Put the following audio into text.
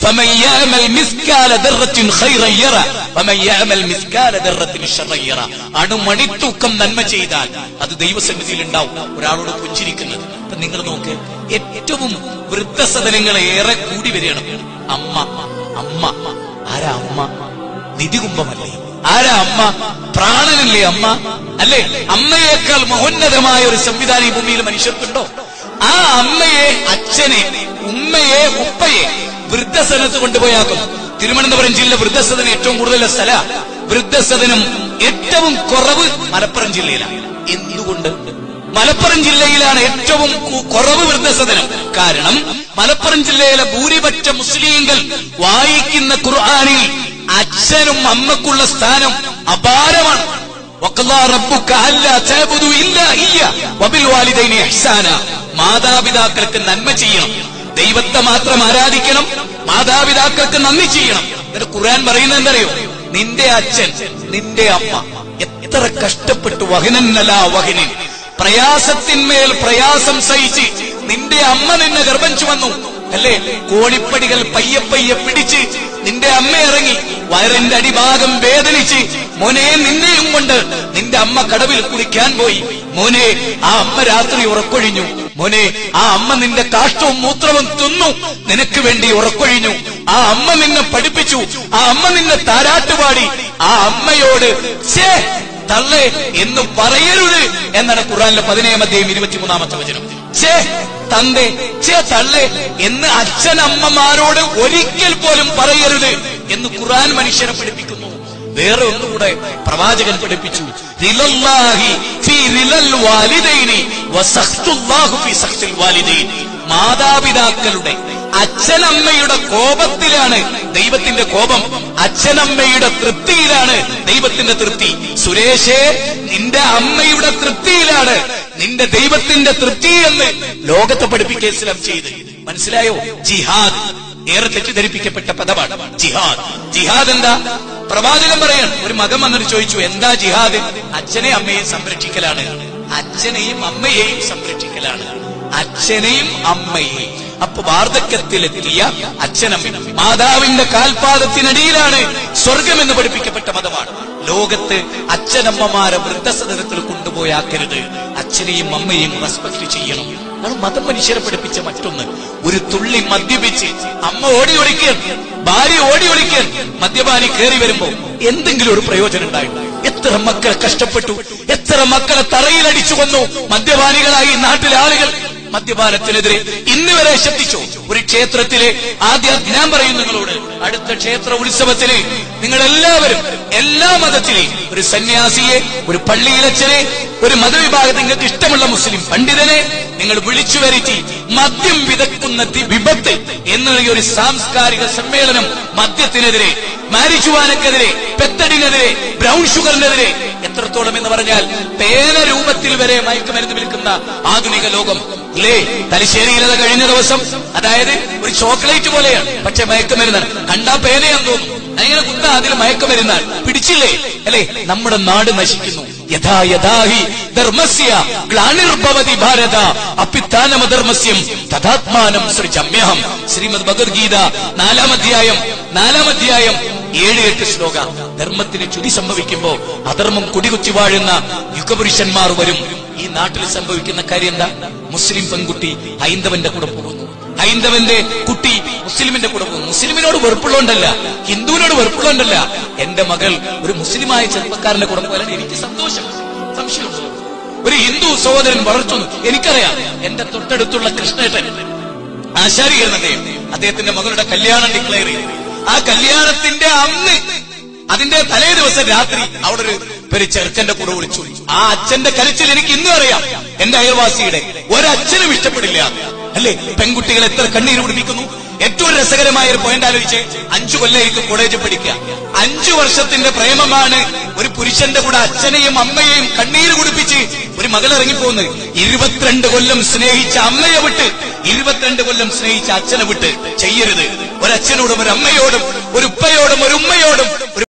فمن يعمل مثقال ذرة خيرا يرى ومن يعمل مثقال ذرة شرا يرى അണുമണിത്തൂക്കം നന്മ ചെയ്താൽ അത് ദൈവസന്നിധിയിൽ ഉണ്ടാവും ഒരാളോട് പുഞ്ചിരിക്കുന്നത് അപ്പൊ നിങ്ങൾ നോക്ക് ഏറ്റവും വൃദ്ധസദനങ്ങൾ ഏറെ കൂടി വരികയാണ് അമ്മ അമ്മ ആരാ അമ്മ നിധികുംഭമല്ലേ ആരാ അമ്മ പ്രാണനല്ലേ അമ്മ അല്ലേ അമ്മയേക്കാൾ മഹോന്നതമായ ഒരു സംവിധാനം ഈ ഭൂമിയിൽ മനുഷ്യർക്കുണ്ടോ ആ അമ്മയെ അച്ഛനെ ഉമ്മയെ ഉപ്പയെ വൃദ്ധസദനത്ത് കൊണ്ടുപോയാക്കും തിരുവനന്തപുരം ജില്ല വൃദ്ധസദനം ഏറ്റവും കൂടുതലുള്ള സ്ഥല വൃദ്ധസദനം ഏറ്റവും കുറവ് മലപ്പുറം ജില്ലയിലാണ് എന്തുകൊണ്ട് മലപ്പുറം ജില്ലയിലാണ് ഏറ്റവും കു- കുറവ് വൃദ്ധസദനം കാരണം മലപ്പുറം ജില്ലയിലെ ഭൂരിപക്ഷ മുസ്ലിങ്ങൾ വായിക്കുന്ന ഖുർആാനിൽ അച്ഛനും അമ്മക്കുള്ള സ്ഥാനം അപാരമാണ് وقضى ربك ألا تعبدوا إلا إياه وبالوالدين إحسانا മാതാപിതാക്കൾക്ക് നന്മ ചെയ്യണം ദൈവത്തെ മാത്രം ആരാധിക്കണം മാതാപിതാക്കൾക്ക് നന്ദി ചെയ്യണം എന്നിട്ട് ഖുർആൻ പറയുന്നത് എന്തറിയോ നിന്റെ അച്ഛൻ നിന്റെ അമ്മ എത്ര കഷ്ടപ്പെട്ടു വഹനന്നല വഹനിൻ പ്രയാസത്തിന്മേൽ പ്രയാസം സഹിച്ച് നിന്റെ അമ്മ നിന്നെ ഗർഭം ചുമന്നു അല്ലേ കോണിപ്പടികൾ പയ്യെ പയ്യെ പിടിച്ച് നിന്റെ അമ്മ ഇറങ്ങി വയറിന്റെ അടിഭാഗം വേദനിച്ച് മോനെ നിന്നെയും കൊണ്ട് നിന്റെ അമ്മ കടവിൽ കുളിക്കാൻ പോയി മോനെ ആ അമ്മ രാത്രി ഉറക്കൊഴിഞ്ഞു മോനെ ആ അമ്മ നിന്റെ കാഷ്ടവും മൂത്രവും തിന്നു നിനക്ക് വേണ്ടി ഉറക്കൊഴിഞ്ഞു ആ അമ്മ നിന്നെ പഠിപ്പിച്ചു ആ അമ്മ നിന്നെ താരാട്ടുപാടി ആ അമ്മയോട് ഛേ തള്ളേ എന്ന് പറയരുത് എന്നാണ് ഖുറാനിലെ പതിനേഴാം അധ്യായം ഇരുപത്തിമൂന്നാമത്തെ വചനം ഛേ തന്തേ ഛേ തള്ളേ എന്ന് അച്ഛനമ്മമാരോട് ഒരിക്കൽ പോലും പറയരുത് എന്ന് ഖുറാൻ മനുഷ്യനെ പഠിപ്പിക്കുന്നു വേറെ ഒന്നുകൂടെ പ്രവാചകൻ പഠിപ്പിച്ചു റിലല്ലാഹി ഫീ റിലൽ വാലിദൈനി വസഖ്തുല്ലാഹു ഫീ സഖ്തിൽ വാലിദൈൻ മാതാപിതാക്കളുടെ അച്ഛനമ്മയുടെ കോപത്തിലാണ് ദൈവത്തിന്റെ കോപം അച്ഛനമ്മയുടെ തൃപ്തിയിലാണ് ദൈവത്തിന്റെ തൃപ്തി സുരേഷേ നിന്റെ അമ്മയുടെ തൃപ്തിയിലാണ് നിന്റെ ദൈവത്തിന്റെ തൃപ്തി എന്ന് ലോകത്തെ പഠിപ്പിക്കുക ഇസ്ലാം ചെയ്ത് മനസ്സിലായോ ജിഹാദ് ഏറെ തെറ്റിദ്ധരിപ്പിക്കപ്പെട്ട പദമാണ് ജിഹാദ് ജിഹാദ് എന്താ പ്രവാചകൻ പറയാൻ ഒരു മകൻ വന്നിട്ട് ചോദിച്ചു എന്താ ജിഹാദ് അച്ഛനെ അമ്മയെയും സംരക്ഷിക്കലാണ് അച്ഛനെയും അമ്മയെയും സംരക്ഷിക്കലാണ് അച്ഛനെയും അമ്മയെയും അപ്പൊ വാർദ്ധക്യത്തിലെത്തിയ അച്ഛനമ്മ മാതാവിന്റെ കാൽപാദത്തിനടിയിലാണ് സ്വർഗം എന്ന് പഠിപ്പിക്കപ്പെട്ട മതമാണ് ലോകത്ത് അച്ഛനമ്മമാരെ വൃദ്ധസദനത്തിൽ കൊണ്ടുപോയാക്കരുത് അച്ഛനെയും അമ്മയെയും റെസ്പെക്ട് ചെയ്യണം അതാണ് മതം മനുഷ്യരെ പഠിപ്പിച്ച മറ്റൊന്ന് ഒരു തുള്ളി മദ്യപിച്ച് അമ്മ ഓടി ഒളിക്കാൻ ഭാര്യ ഓടി ഒളിക്കാൻ മദ്യപാനി കയറി വരുമ്പോ എന്തെങ്കിലും ഒരു പ്രയോജനം ഉണ്ടായിരുന്നു എത്ര മക്കൾ കഷ്ടപ്പെട്ടു എത്ര മക്കളെ തറയിലടിച്ചു കൊന്നു മദ്യപാനികളായി ഈ നാട്ടിലെ ആളുകൾ മദ്യപാനത്തിനെതിരെ ഇന്ന് വരെ ശബ്ദിച്ചു ഒരു ക്ഷേത്രത്തിലെ ആദ്യ ഞാൻ പറയും നിങ്ങളോട് അടുത്ത ക്ഷേത്ര ഉത്സവത്തിന് നിങ്ങൾ എല്ലാവരും എല്ലാ മതത്തിലെയും ഒരു സന്യാസിയെ ഒരു പള്ളിയിലച്ചനെ ഒരു മതവിഭാഗത്തിൽ നിങ്ങൾക്ക് ഇഷ്ടമുള്ള മുസ്ലിം പണ്ഡിതനെ നിങ്ങൾ വിളിച്ചു വരുത്തി മദ്യം വിതക്കുന്ന തി- വിപത്ത് എന്ന ഈ ഒരു സാംസ്കാരിക സമ്മേളനം മദ്യത്തിനെതിരെ മാരിജുവാനക്കെതിരെ പെത്തടിനെതിരെ ബ്രൗൺ ഷുഗറിനെതിരെ എത്രത്തോളം എന്ന് പറഞ്ഞാൽ പേന രൂപത്തിൽ വരെ മയക്കുമരുന്ന് വിൽക്കുന്ന ആധുനിക ലോകം ഇല്ലേ തലശ്ശേരിയിലത് കഴിഞ്ഞ ദിവസം അതായത് ഒരു ചോക്ലേറ്റ് പോലെയാണ് പക്ഷെ മയക്കുമരുന്നാണ് കണ്ടാ പേനയാന്ന് തോന്നും അങ്ങനെ കുത്ത അതിൽ മയക്കുമരുന്നാണ് പിടിച്ചില്ലേ അല്ലേ നമ്മുടെ നാട് നശിക്കുന്നു യഥാ യഥാഹി ധർമ്മസ്യ ഗ്ലാനിർഭവതി ഭാരത അപ്പിത്താനമധർമ്മസ്യം തഥാത്മാനം സൃജമ്യഹം ശ്രീമദ് ഭഗവത്ഗീത നാലാം അധ്യായം നാലാം അധ്യായം ഏഴ് എട്ട് ശ്ലോക ധർമ്മത്തിന് ചുതി സംഭവിക്കുമ്പോ അധർമ്മം കുടികുത്തി വാഴുന്ന യുഗപുരുഷന്മാർ വരും ഈ നാട്ടിൽ സംഭവിക്കുന്ന കാര്യം എന്താ മുസ്ലിം പെൺകുട്ടി ഹൈന്ദവന്റെ കൂടെ പോകുന്നു ഹൈന്ദവന്റെ കുട്ടി മുസ്ലിമിന്റെ കൂടെ പോകുന്നു മുസ്ലിമിനോട് വെറുപ്പുള്ളതുകൊണ്ടല്ല ഹിന്ദുവിനോട് വെറുപ്പുള്ളതുകൊണ്ടല്ല എന്റെ മകൾ ഒരു മുസ്ലിമായ ചെറുപ്പക്കാരന്റെ കൂടെ പോയാൽ എനിക്ക് സന്തോഷം സംശയമുണ്ടോ ഒരു ഹിന്ദു സഹോദരൻ വളർത്തുന്നു എനിക്കറിയാം എന്റെ തൊട്ടടുത്തുള്ള കൃഷ്ണേട്ടൻ ആശാരി എന്ന അദ്ദേഹം അദ്ദേഹത്തിന്റെ മകളുടെ കല്യാണം ഡിക്ലെയർ ചെയ്തു ആ കല്യാണത്തിന്റെ അന്ന് അതിന്റെ തലേ ദിവസം രാത്രി അവിടെ ഒരു ഒരു ചെറുക്കന്റെ കൂടെ വിളിച്ചു ആ അച്ഛന്റെ കരച്ചിൽ എനിക്ക് ഇന്നും അറിയാം എന്റെ അയൽവാസിയുടെ ഒരച്ഛനും ഇഷ്ടപ്പെടില്ല അല്ലേ പെൺകുട്ടികൾ എത്ര കണ്ണീര് കുടിപ്പിക്കുന്നു ഏറ്റവും രസകരമായ ഒരു പോയിന്റ് ആലോചിച്ച് അഞ്ചു കൊല്ലമായിരിക്കും കോളേജിൽ പഠിക്കുക അഞ്ചു വർഷത്തിന്റെ പ്രേമമാണ് ഒരു പുരുഷന്റെ കൂടെ അച്ഛനെയും അമ്മയെയും കണ്ണീര് കുടിപ്പിച്ച് ഒരു മകൾ ഇറങ്ങിപ്പോകുന്നത് ഇരുപത്തിരണ്ട് കൊല്ലം സ്നേഹിച്ച അമ്മയെ വിട്ട് ഇരുപത്തിരണ്ട് കൊല്ലം സ്നേഹിച്ച അച്ഛനെ വിട്ട് ചെയ്യരുത് ഒരച്ഛനോടും ഒരു അമ്മയോടും ഒരു ഉപ്പയോടും ഒരു ഉമ്മയോടും ഒരു